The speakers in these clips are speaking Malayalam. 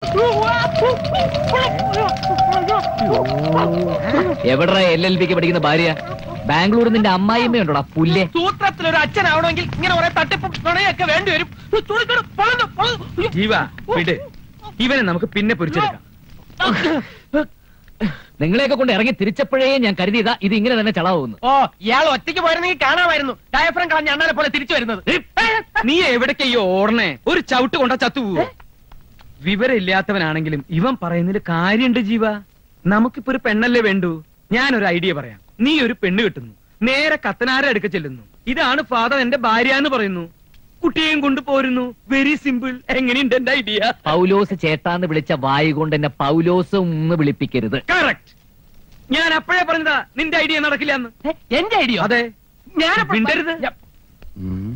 എവിടെ എൽ എൽ ബിക്ക് പഠിക്കുന്ന ഭാര്യ ബാംഗ്ലൂർ നിന്റെ അമ്മായിമ്മയുണ്ടോടാ പുല്ലേ സൂത്രത്തിൽ ഒരു അച്ഛനാവണമെങ്കിൽ ഇങ്ങനെ കുറെ തട്ടിപ്പും നുണയൊക്കെ വേണ്ടി വരും തുണിക്കട പൊളന്നു, പൊളന്നു. ജീവ വിട് ഇവനെ നമുക്ക് പിന്നെ പൊരിച്ചെടുക്കാം നിങ്ങളെയൊക്കെ കൊണ്ട് ഇറങ്ങി തിരിച്ചപ്പോഴേ ഞാൻ കരുതിയതാ ഇത് ഇങ്ങനെ തന്നെ ചളാവുന്നു ഓ ഇയാൾ ഒറ്റയ്ക്ക് പോയിരുന്നെങ്കിൽ കാണാമായിരുന്നു ഡയഫ്രം കളഞ്ഞ അണ്ണാനെ പോലെ തിരിച്ചു വരുന്നത് നീ എവിടേക്കയ്യോ ഓടണേ ഒരു ചവിട്ട് കൊണ്ടാ ചത്തുപോവോ വിവരമില്ലാത്തവനാണെങ്കിലും ഇവൻ പറയുന്നതിൽ കാര്യണ്ട് ജീവ നമുക്കിപ്പോ ഒരു പെണ്ണല്ലേ വേണ്ടു ഞാനൊരു ഐഡിയ പറയാം നീ ഒരു പെണ്ണ് കിട്ടുന്നു നേരെ കത്തനാര അടുക്ക ചെല്ലുന്നു ഇതാണ് ഫാദർ എന്റെ ഭാര്യ എന്ന് പറയുന്നു കുട്ടിയെയും കൊണ്ട് പോരുന്നു വെരി സിമ്പിൾ എങ്ങനെയുണ്ട് എന്റെ ഐഡിയ പൗലോസ് ചേട്ടാന്ന് വിളിച്ച വായു കൊണ്ട് എന്നെ പൗലോസ് ഒന്ന് വിളിപ്പിക്കരുത് കറക്റ്റ് ഞാൻ അപ്പോഴേ പറഞ്ഞതാ നിന്റെ ഐഡിയ നടക്കില്ല എന്ന് എന്റെ ഐഡിയ അതെ ഞാൻ മിണ്ടരുത്. ഉം.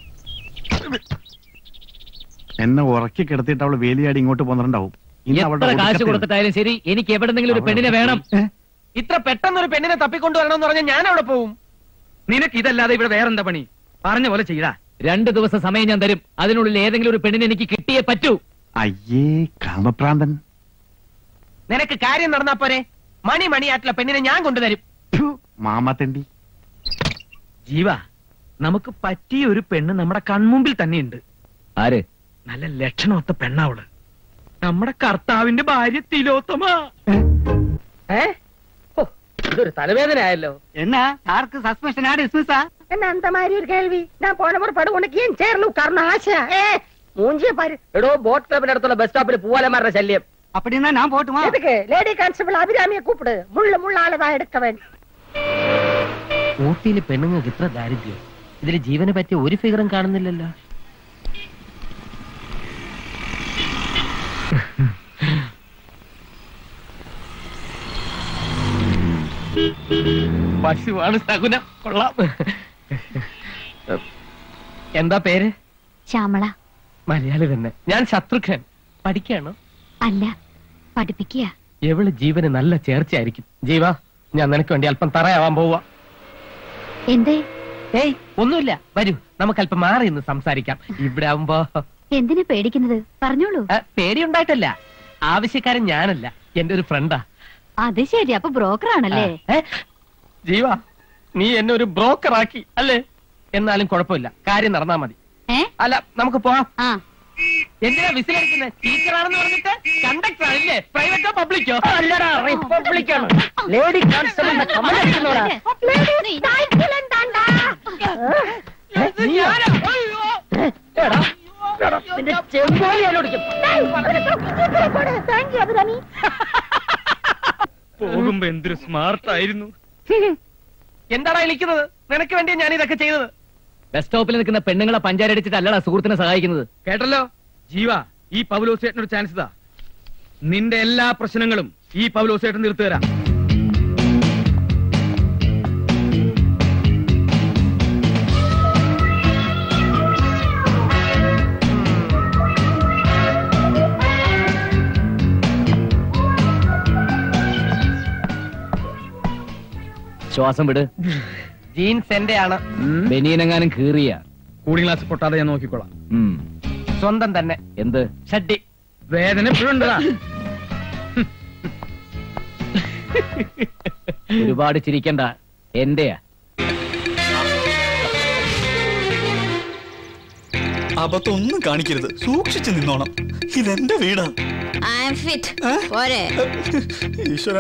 എന്നെ ഉറക്കി കിടത്തിയിട്ട് അവള് വേലിയാടി ഇങ്ങോട്ട് പോന്നിട്ടുണ്ടാവും ഇന്ന് എത്ര അവളുടെ കാശ് ഒടുക്കത്തെ- കൊടുത്തിട്ടായാലും ശരി എനിക്ക് എവിടെന്നെങ്കിലും ഒരു പെണ്ണിനെ വേണം ഏ? ഇത്ര പെട്ടെന്ന് ഒരു പെണ്ണിനെ തപ്പിക്കൊണ്ടുവരണമെന്ന് പറഞ്ഞാൽ ഞാൻ അവിടെ പോവും നിനക്ക് ഇതല്ലാതെ ഇവിടെ വേറെന്താ പണി പറഞ്ഞ പോലെ ചെയ്താ രണ്ട് ദിവസം സമയം ഞാൻ തരും അതിനുള്ളിൽ ഏതെങ്കിലും ഒരു പെണ്ണിനെ എനിക്ക് കിട്ടിയേ പറ്റൂ അയ്യേ കാമപ്രാന്തൻ നിനക്ക് കാര്യം നടന്നാ പോരെ മണി മണിയായിട്ടുള്ള പെണ്ണിനെ ഞാൻ കൊണ്ടുതരും ഫു, മാമാത്തണ്ടി ജീവ നമുക്ക് പറ്റിയ ഒരു പെണ്ണ് നമ്മുടെ കൺമുമ്പിൽ തന്നെയുണ്ട് ആര് നല്ല ലക്ഷണമൊത്ത പെണ്ണാവള് നമ്മുടെ കർത്താവിന്റെ ഭാര്യ തിലോത്തമ ഏ ഓ, ഇതൊരു തലവേദന ആയല്ലോ என்ன யாருக்கு சஸ்பென்ஷனா டிஸ்மிஸா என்ன அந்த மாதிரி ஒரு கேள்வி நான் போன முறை படம் உனக்கு ஏன் சேர்ல உட்காரணும் ஆசை ஏ மூஞ்சிய பாரு എടോ ബോട്ട് ക്ലബിന്റെ അടുത്തുള്ള ബസ് സ്റ്റോപ്പിൽ പൂവാലന്മാരുടെ ശല്യം அப்படின்னா நான் போட்டுமா எதுக்கு லேடி கான்ஸ்டபிள் அபிராமிய கூப்பிடு முள்ள முள்ளாலதான் எடுக்க வேண்டும் ഊട്ടിയിലെ പെണ്ണുങ്ങൾക്ക് ഇത്ര ദാരിദ്ര്യം ഇതിൽ ജീവന് പറ്റിയ ഒരു ഫിഗറും കാണുന്നില്ലല്ലോ പശുവാണ് സകുനം കൊള്ളാം എന്താ പേര് ശ്യാമള മലയാളി തന്നെ ഞാൻ ശത്രുഘ്നൻ പഠിക്കാണോ അല്ല പഠിപ്പിക്കുക എവള് ജീവന് നല്ല ചേർച്ചയായിരിക്കും ജീവ ഞാൻ നിനക്ക് വേണ്ടി അല്പം തറയാവാൻ പോവാ എന്തേ ഏയ് ഒന്നുമില്ല വരൂ നമുക്ക് അല്പം മാറി നിന്ന് സംസാരിക്കാം ഇവിടെ ആവുമ്പോ എന്തിനാ പേടിക്കുന്നത് പറഞ്ഞോളൂ ആ, പേടിയുണ്ടായിട്ടല്ല ആവശ്യക്കാരൻ ഞാനല്ല എന്റെ ഒരു ഫ്രണ്ടാ അത് ശരി അപ്പൊ ബ്രോക്കർ ആണല്ലേ ഏ? ജീവ നീ എന്നെ ഒരു ബ്രോക്കർ ആക്കി അല്ലേ എന്നാലും കുഴപ്പമില്ല കാര്യം നടന്നാ മതി ഏ അല്ല നമുക്ക് പോവാം ആ എന്തിനാ വിസിലടിക്കുന്നത് ടീച്ചറാണെന്ന് പറഞ്ഞിട്ട് കണ്ടക്ടർ ആണല്ലേ പ്രൈവറ്റോ പബ്ലിക്കോ അല്ലടാ റിപ്പബ്ലിക്കാണ് ലേഡി കോൺസ്റ്റബിളിന്റെ കമലടിക്കുന്നോടാ லேடி தாய்க்கிலன் தாண்டா தேங்க்யூ அபிராமி പോകുമ്പോ എന്തൊരു സ്മാർട്ട് ആയിരുന്നു എന്താടാ വിളിക്കുന്നത് നിനക്ക് വേണ്ടിയാ ഞാൻ ഇതൊക്കെ ചെയ്തത് ബസ് സ്റ്റോപ്പിൽ നിൽക്കുന്ന പെണ്ണുങ്ങളെ പഞ്ചാരടിച്ചിട്ട് അല്ലടാ സുഹൃത്തിനെ സഹായിക്കുന്നത് കേട്ടല്ലോ ജീവ ഈ പൗലോസേട്ടനൊരു ചാൻസ് ഇതാ നിന്റെ എല്ലാ പ്രശ്നങ്ങളും ഈ പൗലോസേട്ടൻ തീർത്തു തരാം ശ്വാസം വിട് ജീൻസ് എന്റെ ആണ് ബനിയനെങ്ങാനും കീറിയ കൂളിംഗ് ഗ്ലാസ് പൊട്ടാതെ ഞാൻ നോക്കിക്കോളാം ഉം. സ്വന്തം തന്നെ എന്ത് ഷഡ്ഡി വേദന എപ്പോഴും ഉണ്ടതാ ഒരുപാട് ചിരിക്കണ്ട എന്റെയാ അബദ്ധമൊന്നും കാണിക്കരുത് സൂക്ഷിച്ചു നിന്നോണം ഇതെന്റെ വീടാ ഐ എം ഫിറ്റ് പോരെ ഈശ്വര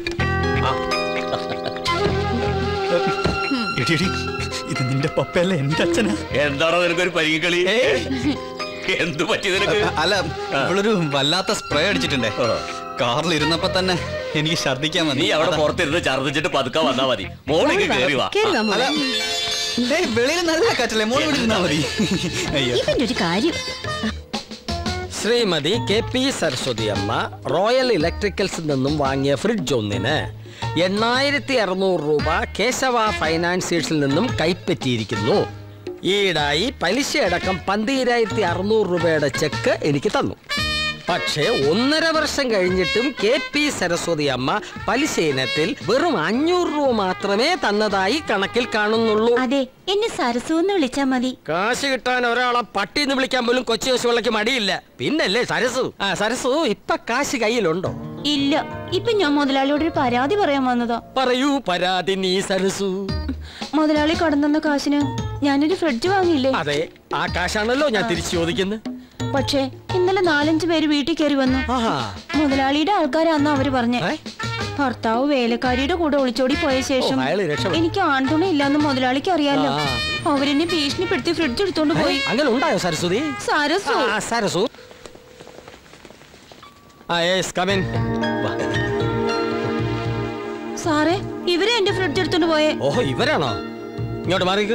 എടി എടി ഇത് നിന്റെ പപ്പയല്ല എന്റെ അച്ഛനാ എന്താണോ നിനക്കൊരു പരിങ്ങിക്കളി എന്തു പറ്റി നിനക്ക് അല്ല ഇവളൊരു വല്ലാത്ത സ്പ്രേ അടിച്ചിട്ടുണ്ടേ കാറിൽ ഇരുന്നപ്പോ തന്നെ എനിക്ക് ഛർദിക്കാൻ നീ അവിടെ പുറത്തിരുന്ന് ഛർദ്ദിച്ചിട്ട് പതുക്കെ വന്നാ മതി മോളിക്ക് കേറി വാ അല്ല ഏയ്, വെളിയിൽ നല്ല കാറ്റല്ലേ മോള് ഇവിടെ ഇരുന്നാ മതി അയ്യോ ഇവന്റെ ഒരു കാര്യം ശ്രീമതി കെ പി സരസ്വതി അമ്മ റോയൽ ഇലക്ട്രിക്കൽസിൽ നിന്നും വാങ്ങിയ ഫ്രിഡ്ജ് ഒന്നിന് എണ്ണായിരത്തി അറുന്നൂറ് രൂപ കേശവ ഫൈനാൻസിയേഴ്സിൽ നിന്നും കൈപ്പറ്റിയിരിക്കുന്നു ഈടായി പലിശയടക്കം പന്തീരായിരത്തി അറുന്നൂറ് രൂപയുടെ ചെക്ക് എനിക്ക് തന്നു പക്ഷേ ഒന്നര വർഷം കഴിഞ്ഞിട്ടും കെ പി സരസ്വതി അമ്മ പലിശ ഇനത്തിൽ വെറും അഞ്ഞൂറ് രൂപ മാത്രമേ തന്നതായി കണക്കിൽ കാണുന്നുള്ളൂ അതെ എന്നെ സരസു എന്ന് വിളിച്ചാ മതി കാശ് കിട്ടാൻ ഒരാളെ പട്ടിന്ന് വിളിക്കാൻ പോലും കൊച്ചു കൊച്ചുവിളക്ക് മടിയില്ല പിന്നല്ലേ സരസു ആ സരസു ഇപ്പൊ കാശ് കയ്യിലുണ്ടോ ഇല്ല ഇപ്പൊ ഞാൻ മുതലാളിയോട് ഒരു പരാതി പറയാൻ വന്നതാ പറയൂ പരാതി നീ സരസു മുതലാളി കടന്നെന്ന കാശിന് ഞാനൊരു ഫ്രിഡ്ജ് വാങ്ങിയില്ലേ അതെ ആ കാശാണല്ലോ ഞാൻ തിരിച്ചു ചോദിക്കുന്നത് പക്ഷേ ഇന്നലെ നാലഞ്ച് പേര് വീട്ടിൽ കയറി വന്നു ആഹാ മുതലാളിയുടെ ആൾക്കാരാന്ന് അവര് പറഞ്ഞേ ഏ? ഭർത്താവ് വേലക്കാരിയുടെ കൂടെ ഒളിച്ചോടി പോയ ശേഷം ഓ, അയാള് രക്ഷപ്പെട്ടു. എനിക്ക് ആൺതുണി ഇല്ലാന്ന് മുതലാളിക്ക് അറിയാലോ ആ. അവരെന്നെ ഭീഷണിപ്പെടുത്തി ഫ്രിഡ്ജ് എടുത്തോണ്ട് പോയി അങ്ങനെ ഉണ്ടായോ സരസ്വതി സരസു ആ, സരസു ആ യെസ് കമിൻ സാറേ ഇവരെ എന്റെ ഫ്രിഡ്ജ് എടുത്തോണ്ട് പോയേ ഓഹോ ഇവരാണോ ഇങ്ങോട്ട് മാറിക്ക്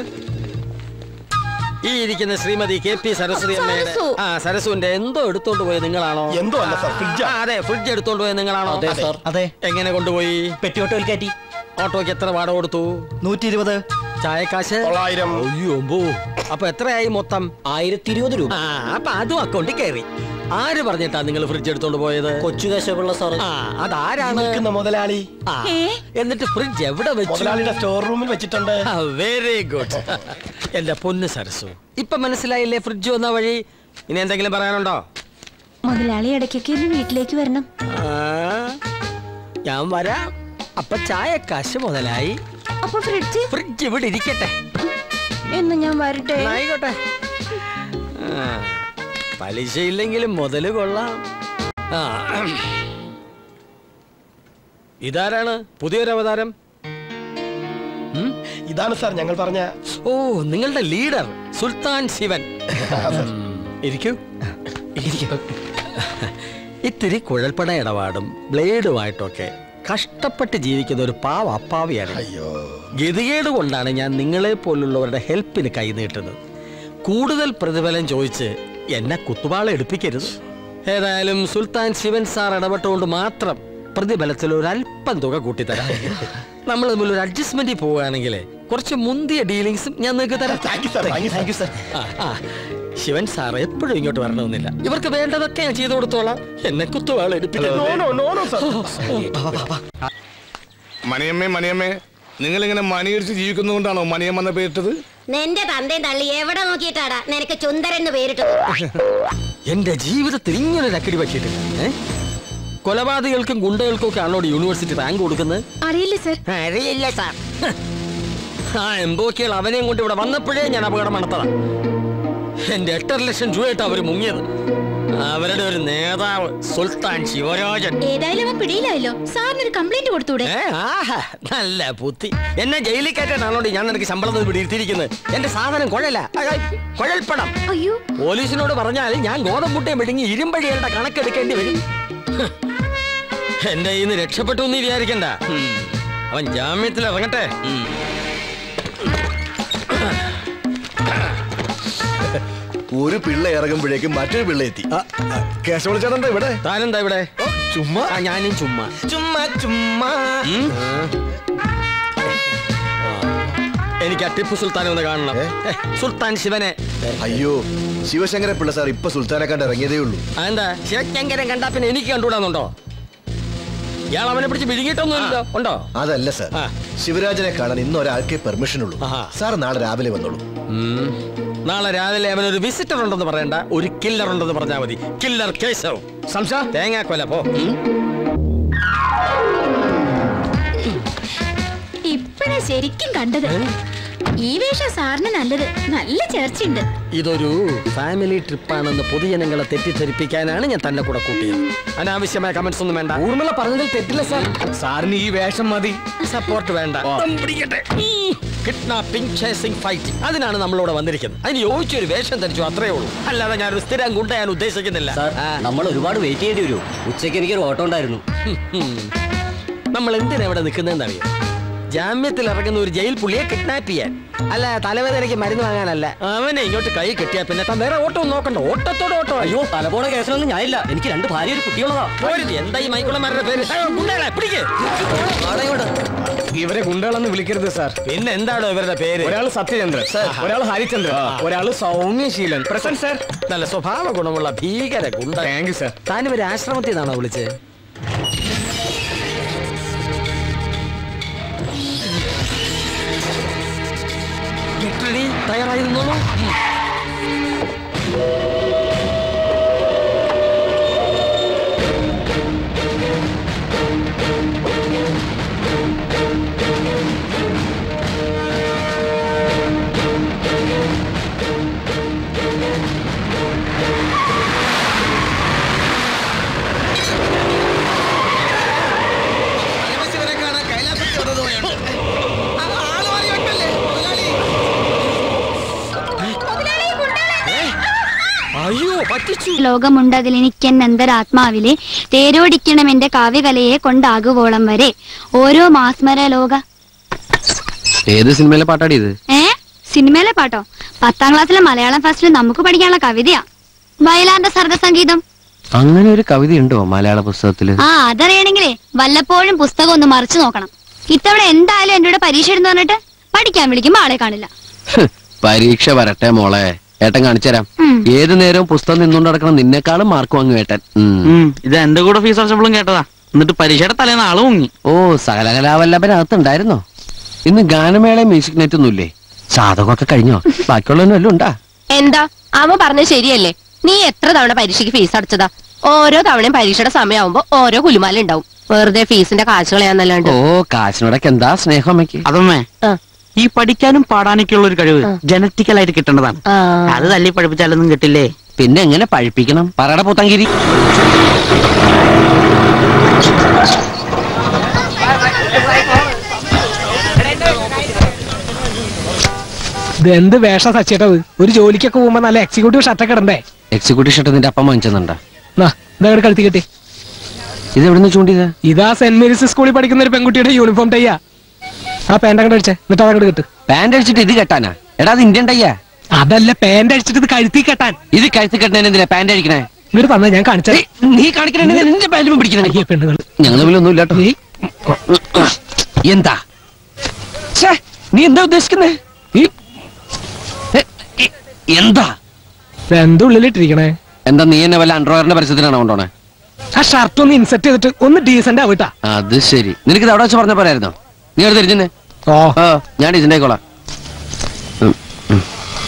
ഈ ഇരിക്കുന്ന ശ്രീമതി കെ പി സരസ്വതി അമ്മയുടെ സരസു. ആ സരസുവിന്റെ എന്തോ എടുത്തോണ്ട് പോയത് നിങ്ങളാണോ എന്തോ അല്ല സാർ ഫ്രിഡ്ജ് ആ, അതെ ഫ്രിഡ്ജ് എടുത്തോണ്ട് പോയത് നിങ്ങളാണോ അതെ, സാർ. അതെ എങ്ങനെ കൊണ്ടുപോയി പെട്ടിയോട്ടോയിൽ കയറ്റി ഓട്ടോയ്ക്ക് എത്ര വാടക കൊടുത്തു നൂറ്റി ഇരുപത് ചായക്കാശ് തൊള്ളായിരം അയ്യോ അമ്പോ. അപ്പൊ എത്രയായി മൊത്തം ആയിരത്തി ഇരുപത് രൂപ ആ അപ്പൊ അതും അക്കൗണ്ടിൽ കയറി ആര് പറഞ്ഞിട്ടാ നിങ്ങൾ ഫ്രിഡ്ജ് എടുത്തോണ്ട് പോയത് കൊച്ചു കേശവപിള്ള സാർ ആ അതാരാണ് നിൽക്കുന്ന മുതലാളി ആ, എന്നിട്ട് ഫ്രിഡ്ജ് എവിടെ വെച്ചു മുതലാളിയുടെ സ്റ്റോർ റൂമിൽ വെച്ചിട്ടുണ്ട് വെരി ഗുഡ് എന്റെ പൊന്ന് സരസു ഇപ്പൊ മനസ്സിലായില്ലേ ഫ്രിഡ്ജ് വന്ന വഴി ഇനി എന്തെങ്കിലും പറയാനുണ്ടോ മുതലാളി ഇടയ്ക്കൊക്കെ ഒന്ന് വീട്ടിലേക്ക് വരണം ആ, ഞാൻ വരാം അപ്പൊ ചായക്കാശ് മുതലായി അപ്പൊ ഫ്രിഡ്ജ് ഫ്രിഡ്ജ് ഇവിടെ ഇരിക്കട്ടെ എന്ന് ഞാൻ വരട്ടെ ആയിക്കോട്ടെ ആ, പലിശ ഇല്ലെങ്കിലും മുതല് കൊള്ളാം ആ ഇതാരാണ് പുതിയൊരു അവതാരം ഉം? ഇതാണ് സാർ ഞങ്ങൾ പറഞ്ഞ ഓ നിങ്ങളുടെ ലീഡർ സുൽത്താൻ ശിവൻ ഉം, ഇരിക്കൂ ഇരിക്കൂ. ഇത്തിരി കുഴൽപ്പട ഇടപാടും ബ്ലേഡുമായിട്ടൊക്കെ കഷ്ടപ്പെട്ട് ജീവിക്കുന്ന ഒരു പാവ അപ്പാവിയാണ് അയ്യോ ഗതികേട് കൊണ്ടാണ് ഞാൻ നിങ്ങളെ പോലുള്ളവരുടെ ഹെൽപ്പിന് കൈനീട്ടുന്നത് കൂടുതൽ പ്രതിഫലം ചോദിച്ച് എന്നെ കുത്തുവാള എടുപ്പിക്കരുത് ഏതായാലും സുൽത്താൻ ശിവൻ സാർ ഇടപെട്ടുകൊണ്ട് മാത്രം പ്രതിഫലത്തിൽ ഒരു അല്പം തുക കൂട്ടിത്തരാം നമ്മൾ തമ്മിൽ ഒരു അഡ്ജസ്റ്റ്മെന്റിൽ പോവുകയാണെങ്കിൽ കുറച്ച് മുന്തിയ ഡീലിങ്സും ഞാൻ നിങ്ങൾക്ക് തരാം thank you sir thank you sir ആ, ആ. ശിവൻ സാർ എപ്പോഴും ഇങ്ങോട്ട് വരണമെന്നില്ല ഇവർക്ക് വേണ്ടതൊക്കെ ഞാൻ ചെയ്തു കൊടുത്തോളാം എന്നെ കുത്തുവാള എടുപ്പിക്കരുത് no no no no sir മണിയമ്മേ മണിയമ്മേ നിങ്ങൾ ഇങ്ങനെ മണിയടിച്ച് ജീവിക്കുന്നതുകൊണ്ടാണോ മണിയമ്മ എന്ന പേരിട്ടത് നിന്റെ തന്തയും തള്ളി എവിടെ നോക്കിയിട്ടാടാ നിനക്ക് ചുന്ദരൻ പേരിട്ടത് എന്റെ ജീവിതത്തിൽ ഇങ്ങനെ അക്കടി പറ്റിയിട്ടില്ല ഏ? കൊലപാതകൾക്കും ഗുണ്ടകൾക്കും ഒക്കെ ആണോ യൂണിവേഴ്സിറ്റി റാങ്ക് കൊടുക്കുന്നത് അറിയില്ല സർ അറിയില്ല സാർ ആ എംബോക്കികൾ അവനെയും കൊണ്ട് ഇവിടെ വന്നപ്പോഴേ ഞാൻ അപകടം നടത്തതാ എന്റെ എട്ടര ലക്ഷം രൂപയായിട്ട് അവര് മുങ്ങിയത് അവരുടെ ഒരു നേതാവ് സുൽത്താൻ ശിവരാജൻ ഏതായാലും അവൻ പിടിയിലായല്ലോ സാറിനൊരു കംപ്ലൈന്റ് കൊടുത്തൂടെ ഏ, ആഹാ, നല്ല ബുദ്ധി എന്നെ ജയിലിൽ കയറ്റാനാണോ ഞാൻ നിനക്ക് ശമ്പളം തന്ന് പിടിയിരുത്തിയിരിക്കുന്നത് എന്റെ സാധനം കുഴല കുഴൽപ്പണം അയ്യോ പോലീസിനോട് പറഞ്ഞാൽ ഞാൻ ഗോതമ്പുട്ടയെ മെടുങ്ങി ഇരുമ്പഴികളുടെ കണക്കെടുക്കേണ്ടി വരും ഹ്. എന്റെ കയ്യിൽ നിന്ന് രക്ഷപ്പെട്ടു എന്ന് വിചാരിക്കണ്ട ഉം. അവൻ ജാമ്യത്തിൽ ഇറങ്ങട്ടെ ഉം. ഒരു പിള്ള ഇറങ്ങുമ്പോഴേക്കും മറ്റൊരു പിള്ള എത്തി കേശവളിച്ചേട്ടൻ ഇവിടെ താനെന്താ ഇവിടെ ചുമ്മാ ആ, ഞാനും ചുമ്മാ ചുമ്മാ ചുമ്മാ ഉം. ആ. എനിക്ക് ആ ടിപ്പു സുൽത്താനെ ഒന്ന് കാണണം ഏ, സുൽത്താൻ ശിവനെ അയ്യോ ശിവശങ്കര പിള്ള സാർ ഇപ്പൊ സുൽത്താനെ കണ്ട് ഇറങ്ങിയതേ ഉള്ളൂ അതെന്താ ശിവശങ്കരൻ കണ്ടാ പിന്നെ എനിക്ക് കണ്ടുകൂടാന്നുണ്ടോ ഇയാൾ അവനെ പിടിച്ച് വിഴുങ്ങിയിട്ടൊന്നുമില്ലല്ലോ ഉണ്ടോ അതല്ല സാർ ആ. ശിവരാജനെ കാണാൻ ഇന്ന് ഒരാൾക്കേ പെർമിഷൻ ഉള്ളൂ ആഹാ. സാർ നാളെ രാവിലെ വന്നോളൂ ഉം. നാളെ രാവിലെ അവനൊരു വിസിറ്റർ ഉണ്ടെന്ന് പറയണ്ട ഒരു കില്ലർ ഉണ്ടെന്ന് പറഞ്ഞാൽ മതി കില്ലർ കേശവ് സംശ തേങ്ങാക്കൊല പോ ഉം. ഇപ്പഴാ ശരിക്കും കണ്ടത് ഈ വേഷം സാറിന് നല്ലത് നല്ല ചേർച്ചയുണ്ട് ഇതൊരു ഫാമിലി ട്രിപ്പാണെന്ന് പൊതുജനങ്ങളെ തെറ്റിദ്ധരിപ്പിക്കാനാണ് ഞാൻ തന്നെ കൂടെ കൂട്ടിയത് അനാവശ്യമായ കമന്റ്സ് ഒന്നും വേണ്ട ഊർമിള പറഞ്ഞതിൽ തെറ്റില്ല സാർ സാറിന് ഈ വേഷം മതി സപ്പോർട്ട് വേണ്ട കിഡ്നാപ്പിംഗ് ചേസിംഗ് ഫൈറ്റ് അതിനാണ് നമ്മളിവിടെ വന്നിരിക്കുന്നത് അതിന് യോജിച്ചൊരു വേഷം ധരിച്ചു അത്രേ ഉള്ളൂ അല്ലാതെ ഞാനൊരു സ്ഥിരം ഗുണ്ടയാൻ ഉദ്ദേശിക്കുന്നില്ല സാർ നമ്മൾ ഒരുപാട് വെയിറ്റ് ചെയ്യേണ്ടി വരും ഉച്ചയ്ക്ക് എനിക്കൊരു ഓട്ടം ഉണ്ടായിരുന്നു ഉം. നമ്മൾ എന്തിനാ ഇവിടെ നിൽക്കുന്നതെന്ന് അറിയാം ജാമ്യത്തിൽ ഇറങ്ങുന്ന ഒരു ജയിൽ പുള്ളിയെ കിഡ്നാപ്പ് ചെയ്യാൻ അല്ല തലവേദനയ്ക്ക് മരുന്ന് വാങ്ങാനല്ല അവനെ ഇങ്ങോട്ട് കൈ കിട്ടിയാ പിന്നെ താൻ വേറെ ഓട്ടോ നോക്കണ്ട ഓട്ടത്തോടെ ഓട്ടോ അയ്യോ തലപോണ കേസിലൊന്നും ഞാനില്ല എനിക്ക് രണ്ട് ഭാര്യ ഒരു കുട്ടിയുള്ളതാ എന്താ ഈ മൈക്കുളന്മാരുടെ പേര് ഏ, ഗുണ്ടകളെ, പിടിക്ക്. ഇവരെ ഗുണ്ടകളെന്ന് വിളിക്കരുത് സാർ പിന്നെ എന്താണോ ഇവരുടെ പേര് ഒരാൾ സത്യചന്ദ്രൻ ഒരാൾ ഹരിചന്ദ്രൻ ഒരാൾ സൗമ്യശീലൻ പ്രസന്റ് സാർ നല്ല സ്വഭാവ ഗുണമുള്ള ഭീകര ഗുണ്ട താങ്ക് യു സാർ താൻ ഇവരെ ആശ്രമത്തിൽ നിന്നാണോ വിളിച്ചത് ലിറ്ററലി തയ്യാറായി നിന്നോളൂ അയ്യോ പറ്റിച്ചു ലോകമുണ്ടതിൽ എനിക്കെന്നെന്തരാത്മാവിലെ തേരോടിക്കണം എന്റെ കാവ്യകലയെ കൊണ്ടാകുവോളം വരെ ഓരോ മാസ്മര ലോക ഏത് സിനിമയിലെ പാട്ടാടി ഇത് ഏ സിനിമയിലെ പാട്ടോ പത്താം ക്ലാസ്സിലെ മലയാളം ഫസ്റ്റിൽ നമുക്ക് പഠിക്കാനുള്ള കവിതയാ വയലാറിന്റെ സർഗസംഗീതം അങ്ങനെ ഒരു കവിതയുണ്ടോ മലയാള പുസ്തകത്തില് ആ അതറിയണെങ്കിലേ വല്ലപ്പോഴും പുസ്തകം ഒന്ന് മറിച്ചു നോക്കണം ഇത്തവണ എന്തായാലും എന്റെ കൂടെ പരീക്ഷ എഴുതുന്ന പറഞ്ഞിട്ട് പഠിക്കാൻ വിളിക്കുമ്പോ ആളെ കാണില്ല ഹ്, പരീക്ഷ വരട്ടെ മോളെ ഏട്ടൻ കാണിച്ചുതരാം ഉം. ഏത് നേരവും പുസ്തകം നിന്നുകൊണ്ട് നടക്കണം നിന്നെക്കാളും മാർക്ക് വാങ്ങും ഏട്ടൻ ഉം. ഇത് എന്റെ കൂടെ ഫീസ് അടച്ചപ്പോഴും കേട്ടതാ എന്നിട്ട് പരീക്ഷയുടെ തലേന്ന് ആള് മുങ്ങി ഓ സകലകലാവല്ലഭനകത്തുണ്ടായിരുന്നോ ഇന്ന് ഗാനമേള മ്യൂസിക് നെറ്റ് ഒന്നുമില്ലേ സാധകമൊക്കെ കഴിഞ്ഞോ ബാക്കിയുള്ളവനും വല്ലതും ഉണ്ടാ എന്താ അവ പറഞ്ഞത് ശരിയല്ലേ നീ എത്ര തവണ പരീക്ഷയ്ക്ക് ഫീസ് അടച്ചതാ ഓരോ തവണയും പരീക്ഷയുടെ സമയമാകുമ്പോ ഓരോ കുലുമാല ഉണ്ടാവും വെറുതെ ഫീസിന്റെ കാശ് കളയാന്നല്ലാണ്ട് ഓ കാശിനോടൊക്കെ എന്താ സ്നേഹം അമ്മയ്ക്ക് അതമ്മേ ആ. ഈ പഠിക്കാനും പാടാനൊക്കെ ഉള്ള ഒരു കഴിവ് ജനറ്റിക്കൽ ആയിട്ട് കിട്ടേണ്ടതാണ് ആ. അത് തല്ലി പഠിപ്പിച്ചാലൊന്നും കിട്ടില്ലേ പിന്നെ എങ്ങനെ പഴിപ്പിക്കണം പറയട പൂത്തങ്കിരി ഇത് എന്ത് വേഷ സച്ചേട്ടത് ഒരു ജോലിക്കൊക്കെ പോകുമ്പോ നല്ല എക്സിക്യൂട്ടീവ് ഷർട്ടൊക്കെ ഇടണ്ടേ എക്സിക്യൂട്ടീവ് ഷർട്ട് നിന്റെ അപ്പം വാങ്ങിച്ചെന്നുണ്ടാ നാ ഇതങ്ങോട്ട് കഴുത്തി കിട്ടി ഇത് എവിടുന്ന് ചൂണ്ടിയതാ ഇതാ സെന്റ് മേരീസ് സ്കൂളിൽ പഠിക്കുന്ന ഒരു പെൺകുട്ടിയുടെ യൂണിഫോം ടൈയാ ആ പാന്റ് അങ്ങോട്ട് അടിച്ചേ എന്നിട്ട് അതങ്ങോട്ട് കിട്ട് പാന്റ് അടിച്ചിട്ട് ഇത് കെട്ടാനാ എടാ അത് ഇന്ത്യൻ ടയ്യാ അതല്ല പാന്റ് അടിച്ചിട്ട് ഇത് കഴുത്തി കെട്ടാൻ ഇത് കഴുത്ത് കെട്ടുന്നതിന് എന്തിനാ പാന്റ് അടിക്കണേ ഇങ്ങോട്ട് തന്നെ ഞാൻ കാണിച്ചേ ഏയ്, നീ കാണിക്കണേ നിന്റെ പാന്റ് പിടിക്കണേ അയ്യേ പെണ്ണുങ്ങൾ ഞങ്ങൾ തമ്മിലൊന്നും ഇല്ലാട്ടോ എന്താ ഛേ, നീ എന്താ ഉദ്ദേശിക്കുന്നേ ഈ എ, എ, എന്താ എന്താ ഉള്ളിലിട്ടിരിക്കണേ എന്താ നീ എന്നെ വല്ല അണ്ടർവെയറിന്റെ പരസ്യത്തിനാണോ കൊണ്ടോണേ ആ ഷർട്ട് ഒന്ന് ഇൻസെർട്ട് ചെയ്തിട്ട് ഒന്ന് ഡീസന്റ് ആവിട്ടാ അത് ശരി നിനക്ക് ഇത് അവിടെ വെച്ച് പറഞ്ഞ പോരായിരുന്നോ നീ അവിടെ തിരിഞ്ഞേ ഓ ആ ഞാൻ ഇതിന്റെ ആയിക്കോളാം ഉം, ഉം.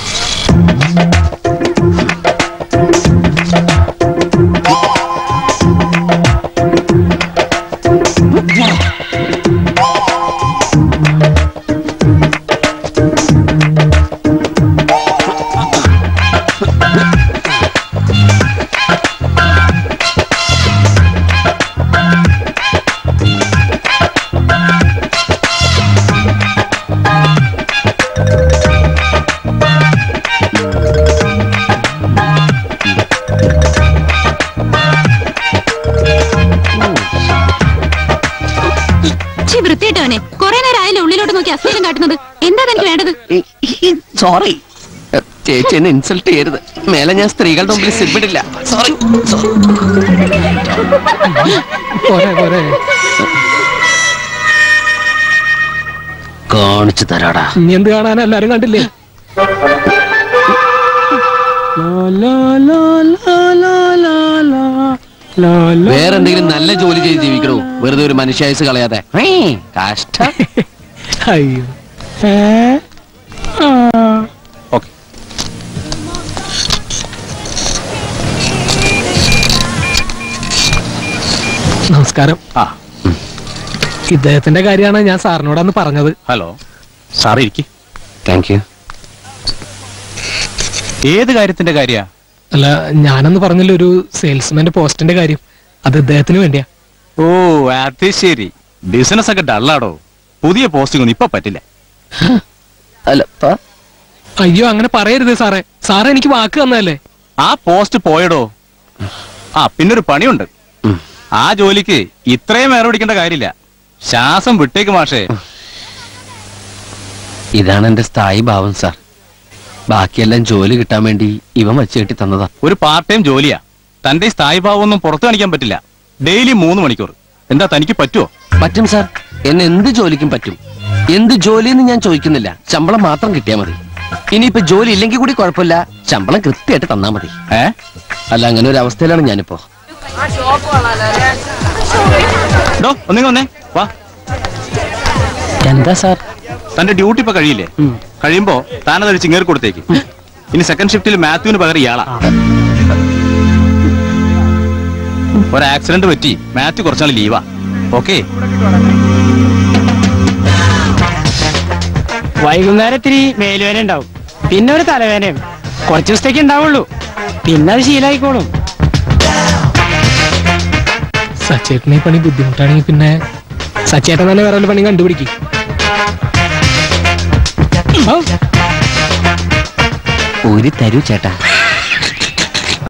ചി വൃത്തിയിട്ടവനെ കുറെ നേരം ആയാലും ഉള്ളിലോട്ട് നോക്കി അശ്ലീലം കാട്ടുന്നത് എന്താ തനിക്ക് വേണ്ടത് സോറി ചേച്ചി എന്നെ ഇൻസൾട്ട് ചെയ്യരുത് മേലെ ഞാൻ സ്ത്രീകളുടെ മുമ്പിൽ സിബിടില്ല സോറി പോരെ പോരെ കാണിച്ചു തരാടാ ഇനി എന്ത് കാണാൻ എല്ലാരും കണ്ടില്ലേ വേറെന്തെങ്കിലും നല്ല ജോലി ചെയ്ത് ജീവിക്കണോ വെറുതെ ഒരു മനുഷ്യായുസ് കളയാതെ ഹേയ്, കഷ്ടം അയ്യോ ഏ ആ നമസ്കാരം ആ ഇദ്ദേഹത്തിന്റെ കാര്യമാണ് ഞാൻ സാറിനോടന്ന് പറഞ്ഞത് ഹലോ സാർ ഇരിക്കി താങ്ക് യു ഏത് കാര്യത്തിന്റെ കാര്യ അല്ല ഞാനന്ന് പറഞ്ഞില്ല ഒരു സെയിൽസ്മാന്റെ പോസ്റ്റിന്റെ കാര്യം അത് ഇദ്ദേഹത്തിന് വേണ്ടിയാ ഓ അത് ശരി ബിസിനസ് ഒക്കെ ഡള്ളാടോ പുതിയ പോസ്റ്റിംഗ് ഒന്നും ഇപ്പൊ പറ്റില്ല അല്ല പ- അയ്യോ അങ്ങനെ പറയരുത് സാറേ സാറ് എനിക്ക് വാക്ക് തന്നതല്ലേ ആ പോസ്റ്റ് പോയടോ ആ പിന്നൊരു പണിയുണ്ട് ആ ജോലിക്ക് ഇത്രയും വേറെ പിടിക്കേണ്ട കാര്യമില്ല ശ്വാസം വിട്ടേക്ക് മാഷേ ഇതാണ് എന്റെ സ്ഥായി ഭാവം സാർ ബാക്കിയെല്ലാം ജോലി കിട്ടാൻ വേണ്ടി ഇവൻ വച്ചു കെട്ടി തന്നതാ ഒരു പാർട്ട് ടൈം ജോലിയാ തന്റെ ഈ സ്ഥായി ഭാവം ഒന്നും പുറത്തു കാണിക്കാൻ പറ്റില്ല ഡെയിലി മൂന്ന് മണിക്കൂർ എന്താ തനിക്ക് പറ്റുമോ പറ്റും സാർ എന്നെ എന്ത് ജോലിക്കും പറ്റും എന്ത് ജോലിയെന്ന് ഞാൻ ചോദിക്കുന്നില്ല ശമ്പളം മാത്രം കിട്ടിയാൽ മതി ഇനിയിപ്പോ ജോലി ഇല്ലെങ്കിൽ കൂടി കുഴപ്പമില്ല ശമ്പളം കൃത്യമായിട്ട് തന്നാ മതി ഏ അല്ല അങ്ങനെ ഒരു അവസ്ഥയിലാണ് ഞാനിപ്പോ ഡോ ഒന്നിങ്ങ വന്നേ വാ എന്താ സാർ തന്റെ ഡ്യൂട്ടി ഇപ്പൊ കഴിയില്ലേ കഴിയുമ്പോ താനതൊരു ചിങ്ങേറി കൊടുത്തേക്ക് ഇനി സെക്കൻഡ് ഷിഫ്റ്റിൽ മാത്യുവിന് പകരം ഇയാളാ ഒരു ആക്സിഡന്റ് പറ്റി മാത്യു കുറച്ചാൾ ലീവാ ഓക്കെ വൈകുന്നേരം ഇത്തിരി മേലുവേന ഉണ്ടാവും പിന്നെ ഒരു തലവേനയും കുറച്ച് ദിവസത്തേക്ക് ഉണ്ടാവുള്ളൂ പിന്നെ അത് ശീലായിക്കോളും സച്ചേട്ടന് ഈ പണി ബുദ്ധിമുട്ടാണെങ്കിൽ പിന്നെ സച്ചേട്ടൻ തന്നെ വേറെ വല്ല പണി കണ്ടുപിടിക്കും ഒരു തരൂ ചേട്ടാ